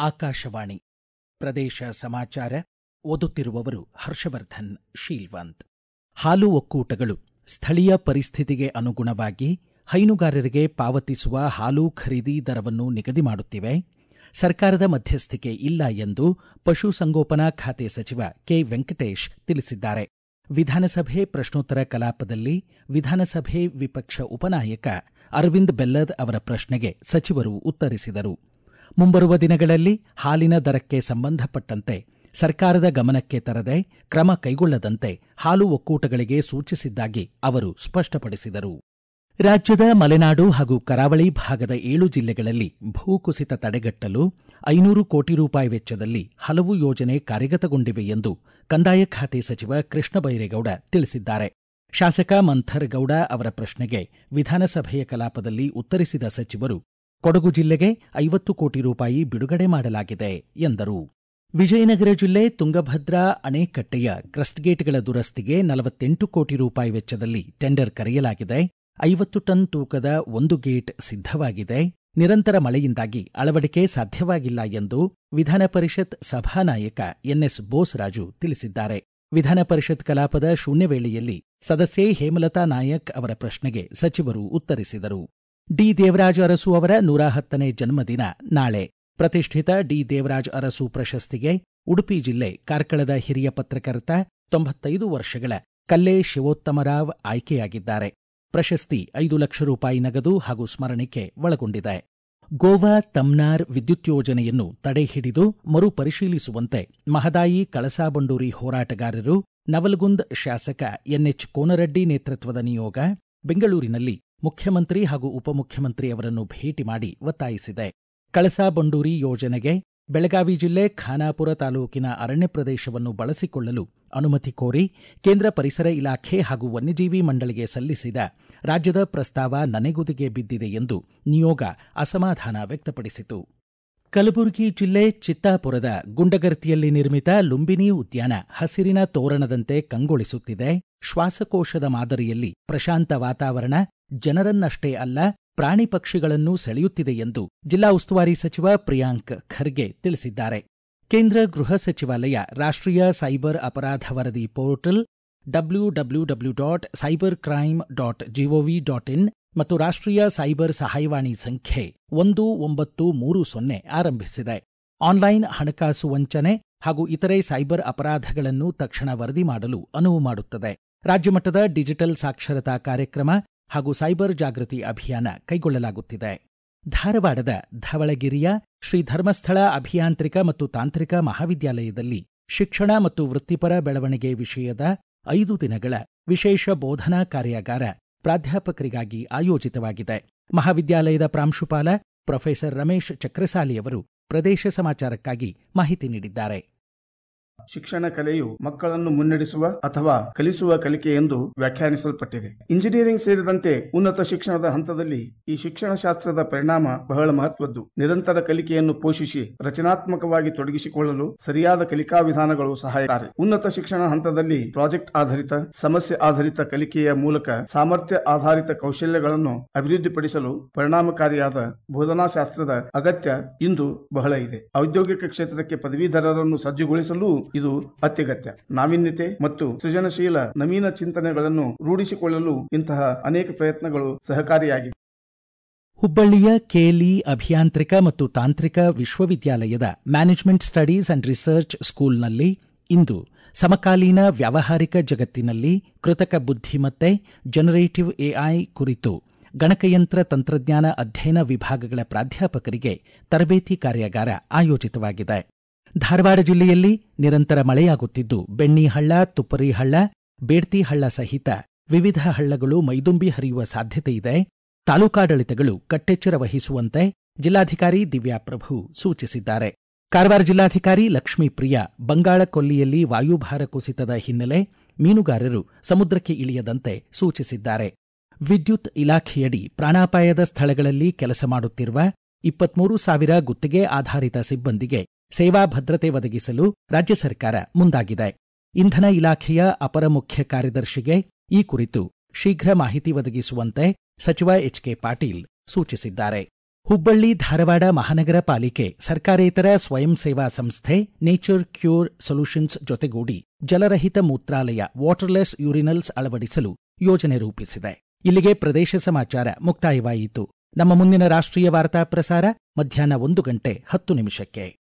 ಆಕಾಶವಾಣಿ ಪ್ರದೇಶ ಸಮಾಚಾರ ಓದುತ್ತಿರುವವರು ಹರ್ಷವರ್ಧನ್ ಶೀಲ್ವಂತ್ ಹಾಲು ಒಕ್ಕೂಟಗಳು ಸ್ಥಳೀಯ ಪರಿಸ್ಥಿತಿಗೆ ಅನುಗುಣವಾಗಿ ಹೈನುಗಾರರಿಗೆ ಪಾವತಿಸುವ ಹಾಲು ಖರೀದಿ ದರವನ್ನು ನಿಗದಿ ಮಾಡುತ್ತಿವೆ ಸರ್ಕಾರದ ಮಧ್ಯಸ್ಥಿಕೆ ಇಲ್ಲ ಎಂದು ಪಶುಸಂಗೋಪನಾ ಖಾತೆ ಸಚಿವ ಕೆ ವೆಂಕಟೇಶ್ ತಿಳಿಸಿದ್ದಾರೆ ವಿಧಾನಸಭೆ ಪ್ರಶ್ನೋತ್ತರ ಕಲಾಪದಲ್ಲಿ ವಿಧಾನಸಭೆ ವಿಪಕ್ಷ ಉಪನಾಯಕ ಅರವಿಂದ್ ಬೆಲ್ಲದ್ ಅವರ ಪ್ರಶ್ನೆಗೆ ಸಚಿವರು ಉತ್ತರಿಸಿದರು ಮುಂಬರುವ ದಿನಗಳಲ್ಲಿ ಹಾಲಿನ ದರಕ್ಕೆ ಸಂಬಂಧಪಟ್ಟಂತೆ ಸರ್ಕಾರದ ಗಮನಕ್ಕೆ ತರದೆ ಕ್ರಮ ಕೈಗೊಳ್ಳದಂತೆ ಹಾಲು ಒಕ್ಕೂಟಗಳಿಗೆ ಸೂಚಿಸಿದ್ದಾಗಿ ಅವರು ಸ್ಪಷ್ಟಪಡಿಸಿದರು ರಾಜ್ಯದ ಮಲೆನಾಡು ಹಾಗೂ ಕರಾವಳಿ ಭಾಗದ ಏಳು ಜಿಲ್ಲೆಗಳಲ್ಲಿ ಭೂಕುಸಿತ ತಡೆಗಟ್ಟಲು ಐನೂರು ಕೋಟಿ ರೂಪಾಯಿ ವೆಚ್ಚದಲ್ಲಿ ಹಲವು ಯೋಜನೆ ಕಾರ್ಯಗತಗೊಂಡಿವೆ ಎಂದು ಕಂದಾಯ ಖಾತೆ ಸಚಿವ ಕೃಷ್ಣ ಬೈರೇಗೌಡ ತಿಳಿಸಿದ್ದಾರೆ ಶಾಸಕ ಮಂಥರ್ ಗೌಡ ಅವರ ಪ್ರಶ್ನೆಗೆ ವಿಧಾನಸಭೆಯ ಕಲಾಪದಲ್ಲಿ ಉತ್ತರಿಸಿದ ಸಚಿವರು ಕೊಡಗು ಜಿಲ್ಲೆಗೆ ಐವತ್ತು ಕೋಟಿ ರೂಪಾಯಿ ಬಿಡುಗಡೆ ಮಾಡಲಾಗಿದೆ ಎಂದರು ವಿಜಯನಗರ ಜಿಲ್ಲೆ ತುಂಗಭದ್ರಾ ಅಣೆಕಟ್ಟೆಯ ಕ್ರಸ್ಟ್ಗೇಟ್ಗಳ ದುರಸ್ತಿಗೆ ನಲವತ್ತೆಂಟು ಕೋಟಿ ರೂಪಾಯಿ ವೆಚ್ಚದಲ್ಲಿ ಟೆಂಡರ್ ಕರೆಯಲಾಗಿದೆ ಐವತ್ತು ಟನ್ ತೂಕದ ಒಂದು ಗೇಟ್ ಸಿದ್ಧವಾಗಿದೆ ನಿರಂತರ ಮಳೆಯಿಂದಾಗಿ ಅಳವಡಿಕೆ ಸಾಧ್ಯವಾಗಿಲ್ಲ ಎಂದು ವಿಧಾನ ಪರಿಷತ್ ಸಭಾನಾಯಕ ಎನ್ಎಸ್ ಬೋಸರಾಜು ತಿಳಿಸಿದ್ದಾರೆ ವಿಧಾನ ಪರಿಷತ್ ಕಲಾಪದ ಶೂನ್ಯ ವೇಳೆಯಲ್ಲಿ ಸದಸ್ಯೆ ಹೇಮಲತಾ ನಾಯಕ್ ಅವರ ಪ್ರಶ್ನೆಗೆ ಸಚಿವರು ಉತ್ತರಿಸಿದರು ಡಿ ದೇವರಾಜ ಅರಸು ಅವರ ನೂರ ಹತ್ತನೇ ಜನ್ಮದಿನ ನಾಳೆ ಪ್ರತಿಷ್ಠಿತ ಡಿ ದೇವರಾಜ್ ಅರಸು ಪ್ರಶಸ್ತಿಗೆ ಉಡುಪಿ ಜಿಲ್ಲೆ ಕಾರ್ಕಳದ ಹಿರಿಯ ಪತ್ರಕರ್ತ ತೊಂಬತ್ತೈದು ವರ್ಷಗಳ ಕಲ್ಲೆ ಶಿವೋತ್ತಮರಾವ್ ಆಯ್ಕೆಯಾಗಿದ್ದಾರೆ ಪ್ರಶಸ್ತಿ ಐದು ಲಕ್ಷ ರೂಪಾಯಿ ನಗದು ಹಾಗೂ ಸ್ಮರಣಿಕೆ ಒಳಗೊಂಡಿದೆ ಗೋವಾ ತಮ್ನಾರ್ ವಿದ್ಯುತ್ ಯೋಜನೆಯನ್ನು ತಡೆ ಹಿಡಿದು ಮರುಪರಿಶೀಲಿಸುವಂತೆ ಮಹದಾಯಿ ಕಳಸಾ ಬಂಡೂರಿ ಹೋರಾಟಗಾರರು ನವಲಗುಂದ್ ಶಾಸಕ ಎನ್ಎಚ್ ಕೋನರೆಡ್ಡಿ ನೇತೃತ್ವದ ನಿಯೋಗ ಬೆಂಗಳೂರಿನಲ್ಲಿ ಮುಖ್ಯಮಂತ್ರಿ ಹಾಗೂ ಉಪಮುಖ್ಯಮಂತ್ರಿ ಅವರನ್ನು ಭೇಟಿ ಮಾಡಿ ಒತ್ತಾಯಿಸಿದೆ ಕಳಸಾ ಬಂಡೂರಿ ಯೋಜನೆಗೆ ಬೆಳಗಾವಿ ಜಿಲ್ಲೆ ಖಾನಾಪುರ ತಾಲೂಕಿನ ಅರಣ್ಯ ಪ್ರದೇಶವನ್ನು ಬಳಸಿಕೊಳ್ಳಲು ಅನುಮತಿ ಕೋರಿ ಕೇಂದ್ರ ಪರಿಸರ ಇಲಾಖೆ ಹಾಗೂ ವನ್ಯಜೀವಿ ಮಂಡಳಿಗೆ ಸಲ್ಲಿಸಿದ ರಾಜ್ಯದ ಪ್ರಸ್ತಾವ ನನೆಗುದಿಗೆ ಬಿದ್ದಿದೆ ಎಂದು ನಿಯೋಗ ಅಸಮಾಧಾನ ವ್ಯಕ್ತಪಡಿಸಿತು ಕಲಬುರಗಿ ಜಿಲ್ಲೆ ಚಿತ್ತಾಪುರದ ಗುಂಡಗರ್ತಿಯಲ್ಲಿ ನಿರ್ಮಿತ ಲುಂಬಿನಿ ಉದ್ಯಾನ ಹಸಿರಿನ ತೋರಣದಂತೆ ಕಂಗೊಳಿಸುತ್ತಿದೆ ಶ್ವಾಸಕೋಶದ ಮಾದರಿಯಲ್ಲಿ ಪ್ರಶಾಂತ ವಾತಾವರಣ ಜನರನ್ನಷ್ಟೇ ಅಲ್ಲ ಪ್ರಾಣಿ ಪಕ್ಷಿಗಳನ್ನು ಸೆಳೆಯುತ್ತಿದೆ ಎಂದು ಜಿಲ್ಲಾ ಉಸ್ತುವಾರಿ ಸಚಿವ ಪ್ರಿಯಾಂಕ್ ಖರ್ಗೆ ತಿಳಿಸಿದ್ದಾರೆ ಕೇಂದ್ರ ಗೃಹ ಸಚಿವಾಲಯ ರಾಷ್ಟ್ರೀಯ ಸೈಬರ್ ಅಪರಾಧ ವರದಿ portal W W W dot cyber crime dot G O V dot in ಮತ್ತು ರಾಷ್ಟ್ರೀಯ ಸೈಬರ್ ಸಹಾಯವಾಣಿ ಸಂಖ್ಯೆ ಒಂದು ಒಂಬತ್ತು ಮೂರು ಸೊನ್ನೆ ಆರಂಭಿಸಿದೆ ಆನ್ಲೈನ್ ಹಣಕಾಸು ವಂಚನೆ ಹಾಗೂ ಇತರೆ ಸೈಬರ್ ಅಪರಾಧಗಳನ್ನು ತಕ್ಷಣ ವರದಿ ಮಾಡಲು ಅನುವು ಮಾಡುತ್ತದೆ ರಾಜ್ಯಮಟ್ಟದ ಡಿಜಿಟಲ್ ಸಾಕ್ಷರತಾ ಕಾರ್ಯಕ್ರಮ ಹಾಗೂ ಸೈಬರ್ ಜಾಗೃತಿ ಅಭಿಯಾನ ಕೈಗೊಳ್ಳಲಾಗುತ್ತಿದೆ ಧಾರವಾಡದ ಧವಳಗಿರಿಯ ಶ್ರೀ ಧರ್ಮಸ್ಥಳ ಅಭಿಯಾಂತ್ರಿಕ ಮತ್ತು ತಾಂತ್ರಿಕ ಮಹಾವಿದ್ಯಾಲಯದಲ್ಲಿ ಶಿಕ್ಷಣ ಮತ್ತು ವೃತ್ತಿಪರ ಬೆಳವಣಿಗೆ ವಿಷಯದ ಐದು ದಿನಗಳ ವಿಶೇಷ ಬೋಧನಾ ಕಾರ್ಯಾಗಾರ ಪ್ರಾಧ್ಯಾಪಕರಿಗಾಗಿ ಆಯೋಜಿತವಾಗಿದೆ ಮಹಾವಿದ್ಯಾಲಯದ ಪ್ರಾಂಶುಪಾಲ ಪ್ರೊಫೆಸರ್ ರಮೇಶ್ ಚಕ್ರಸಾಲಿಯವರು ಪ್ರದೇಶ ಸಮಾಚಾರಕ್ಕಾಗಿ ಮಾಹಿತಿ ನೀಡಿದ್ದಾರೆ ಶಿಕ್ಷಣ ಕಲೆಯು ಮಕ್ಕಳನ್ನು ಮುನ್ನಡೆಸುವ ಅಥವಾ ಕಲಿಸುವ ಕಲಿಕೆ ಎಂದು ವ್ಯಾಖ್ಯಾನಿಸಲ್ಪಟ್ಟಿದೆ ಇಂಜಿನಿಯರಿಂಗ್ ಸೇರಿದಂತೆ ಉನ್ನತ ಶಿಕ್ಷಣದ ಹಂತದಲ್ಲಿ ಈ ಶಿಕ್ಷಣ ಶಾಸ್ತ್ರದ ಪರಿಣಾಮ ಬಹಳ ಮಹತ್ವದ್ದು ನಿರಂತರ ಕಲಿಕೆಯನ್ನು ಪೋಷಿಸಿ ರಚನಾತ್ಮಕವಾಗಿ ತೊಡಗಿಸಿಕೊಳ್ಳಲು ಸರಿಯಾದ ಕಲಿಕಾ ವಿಧಾನಗಳು ಸಹಾಯಕಾರಿ ಉನ್ನತ ಶಿಕ್ಷಣ ಹಂತದಲ್ಲಿ ಪ್ರಾಜೆಕ್ಟ್ ಆಧಾರಿತ ಸಮಸ್ಯೆ ಆಧಾರಿತ ಕಲಿಕೆಯ ಮೂಲಕ ಸಾಮರ್ಥ್ಯ ಆಧಾರಿತ ಕೌಶಲ್ಯಗಳನ್ನು ಅಭಿವೃದ್ಧಿಪಡಿಸಲು ಪರಿಣಾಮಕಾರಿಯಾದ ಬೋಧನಾಶಾಸ್ತ್ರದ ಅಗತ್ಯ ಇಂದು ಬಹಳ ಇದೆ ಔದ್ಯೋಗಿಕ ಕ್ಷೇತ್ರಕ್ಕೆ ಪದವೀಧರರನ್ನು ಸಜ್ಜುಗೊಳಿಸಲು ಇದು ಅತ್ಯಗತ್ಯ ನಾವೀನ್ಯತೆ ಮತ್ತು ಸೃಜನಶೀಲ ನವೀನ ಚಿಂತನೆಗಳನ್ನು ರೂಢಿಸಿಕೊಳ್ಳಲು ಇಂತಹ ಅನೇಕ ಪ್ರಯತ್ನಗಳು ಸಹಕಾರಿಯಾಗಿವೆ ಹುಬ್ಬಳ್ಳಿಯ ಕೆಎಲ್ಇ ಅಭಿಯಾಂತ್ರಿಕ ಮತ್ತು ತಾಂತ್ರಿಕ ವಿಶ್ವವಿದ್ಯಾಲಯದ ಮ್ಯಾನೇಜ್ಮೆಂಟ್ ಸ್ಟಡೀಸ್ ಅಂಡ್ ರಿಸರ್ಚ್ ಸ್ಕೂಲ್ನಲ್ಲಿ ಇಂದು ಸಮಕಾಲೀನ ವ್ಯಾವಹಾರಿಕ ಜಗತ್ತಿನಲ್ಲಿ ಕೃತಕ ಬುದ್ಧಿಮತ್ತೆ ಜನರೇಟಿವ್ ಎಐ ಕುರಿತು ಗಣಕಯಂತ್ರ ತಂತ್ರಜ್ಞಾನ ಅಧ್ಯಯನ ವಿಭಾಗಗಳ ಪ್ರಾಧ್ಯಾಪಕರಿಗೆ ತರಬೇತಿ ಕಾರ್ಯಾಗಾರ ಆಯೋಜಿತವಾಗಿದೆ ಧಾರವಾಡ ಜಿಲ್ಲೆಯಲ್ಲಿ ನಿರಂತರ ಮಳೆಯಾಗುತ್ತಿದ್ದು ಬೆಣ್ಣಿಹಳ್ಳ ತುಪ್ಪರಿಹಳ್ಳ ಬೇಡ್ತಿಹಳ್ಳ ಸಹಿತ ವಿವಿಧ ಹಳ್ಳಗಳು ಮೈದುಂಬಿ ಹರಿಯುವ ಸಾಧ್ಯತೆಯಿದೆ ತಾಲೂಕಾಡಳಿತಗಳು ಕಟ್ಟೆಚ್ಚರ ವಹಿಸುವಂತೆ ಜಿಲ್ಲಾಧಿಕಾರಿ ದಿವ್ಯಾಪ್ರಭು ಸೂಚಿಸಿದ್ದಾರೆ ಕಾರವಾರ ಜಿಲ್ಲಾಧಿಕಾರಿ ಲಕ್ಷ್ಮೀಪ್ರಿಯ ಬಂಗಾಳ ಕೊಲ್ಲಿಯಲ್ಲಿ ವಾಯುಭಾರ ಕುಸಿತದ ಹಿನ್ನೆಲೆ ಮೀನುಗಾರರು ಸಮುದ್ರಕ್ಕೆ ಇಳಿಯದಂತೆ ಸೂಚಿಸಿದ್ದಾರೆ ವಿದ್ಯುತ್ ಇಲಾಖೆಯಡಿ ಪ್ರಾಣಾಪಾಯದ ಸ್ಥಳಗಳಲ್ಲಿ ಕೆಲಸ ಮಾಡುತ್ತಿರುವ ಇಪ್ಪತ್ಮೂರು ಸಾವಿರ ಗುತ್ತಿಗೆ ಆಧಾರಿತ ಸಿಬ್ಬಂದಿಗೆ ಸೇವಾ ಭದ್ರತೆ ಒದಗಿಸಲು ರಾಜ್ಯ ಸರ್ಕಾರ ಮುಂದಾಗಿದೆ ಇಂಧನ ಇಲಾಖೆಯ ಅಪರ ಮುಖ್ಯ ಕಾರ್ಯದರ್ಶಿಗೆ ಈ ಕುರಿತು ಶೀಘ್ರ ಮಾಹಿತಿ ಒದಗಿಸುವಂತೆ ಸಚಿವ ಎಚ್ಕೆ ಪಾಟೀಲ್ ಸೂಚಿಸಿದ್ದಾರೆ ಹುಬ್ಬಳ್ಳಿ ಧಾರವಾಡ ಮಹಾನಗರ ಪಾಲಿಕೆ ಸರ್ಕಾರೇತರ ಸ್ವಯಂ ಸೇವಾ ಸಂಸ್ಥೆ ನೇಚರ್ ಕ್ಯೂರ್ ಸೊಲ್ಯೂಷನ್ಸ್ ಜೊತೆಗೂಡಿ ಜಲರಹಿತ ಮೂತ್ರಾಲಯ ವಾಟರ್ಲೆಸ್ ಯೂರಿನಲ್ಸ್ ಅಳವಡಿಸಲು ಯೋಜನೆ ರೂಪಿಸಿದೆ ಇಲ್ಲಿಗೆ ಪ್ರದೇಶ ಸಮಾಚಾರ ಮುಕ್ತಾಯವಾಯಿತು ನಮ್ಮ ಮುಂದಿನ ರಾಷ್ಟ್ರೀಯ ವಾರ್ತಾ ಪ್ರಸಾರ ಮಧ್ಯಾಹ್ನ ಒಂದು ಗಂಟೆ ಹತ್ತು ನಿಮಿಷಕ್ಕೆ